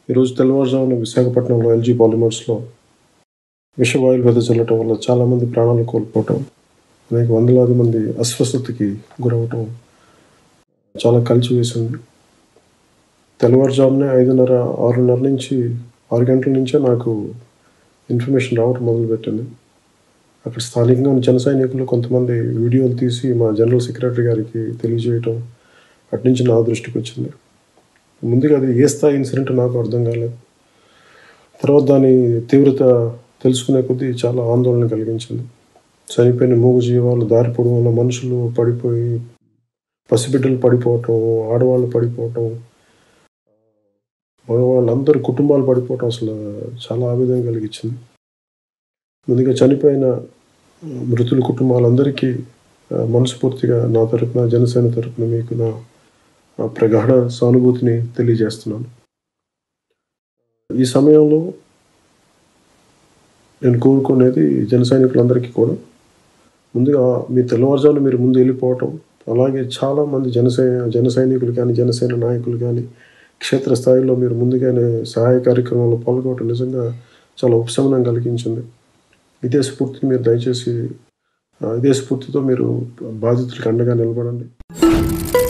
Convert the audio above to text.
ఈరోజు తెల్లవారుజామున విశాఖపట్నంలో ఎల్జీ పాలిమర్స్లో విషవాయులు వెదజల్లటం వల్ల చాలామంది ప్రాణాలు కోల్పోవటం అనేక వందలాది మంది అస్వస్థతకి గురవటం చాలా కలిసి వేసింది తెల్లవారుజామునే ఐదున్నర ఆరున్నర నుంచి ఆరు గంటల నుంచే నాకు ఇన్ఫర్మేషన్ రావడం మొదలుపెట్టింది అక్కడ స్థానికంగా ఉన్న జన సైనికులు కొంతమంది వీడియోలు తీసి మా జనరల్ సెక్రటరీ గారికి తెలియజేయటం అటు నుంచి నా దృష్టికి వచ్చింది ముందుగా అది ఏ స్థాయి ఇన్సిడెంట్ నాకు అర్థం కాలేదు తర్వాత దాని తీవ్రత తెలుసుకునే కొద్దీ చాలా ఆందోళన కలిగించింది చనిపోయిన మూగు జీవాలు దారి పొడవున మనుషులు పడిపోయి పసిబిడ్డలు పడిపోవటం ఆడవాళ్ళు పడిపోవటం మగవాళ్ళందరూ కుటుంబాలు పడిపోవటం అసలు చాలా ఆవేదన కలిగించింది ముందుగా చనిపోయిన మృతుల కుటుంబాలందరికీ ఆ, మనస్ఫూర్తిగా నా తరపున జనసేన తరపున మీకు నా ఆ, ప్రగాఢ సానుభూతిని తెలియజేస్తున్నాను ఈ సమయంలో నేను కోరుకునేది జన సైనికులందరికీ కూడా ముందుగా మీ తెల్లవారుజామున మీరు ముందు వెళ్ళిపోవటం అలాగే చాలామంది జనసై జన సైనికులు కానీ జనసేన నాయకులు కానీ క్షేత్రస్థాయిలో మీరు ముందుగానే సహాయ కార్యక్రమంలో పాల్గొనడం నిజంగా చాలా ఉపశమనం కలిగించింది ఇదే స్ఫూర్తిని మీరు దయచేసి ఆ, ఇదే స్ఫూర్తితో మీరు బాధితులకు అండగా నిలబడండి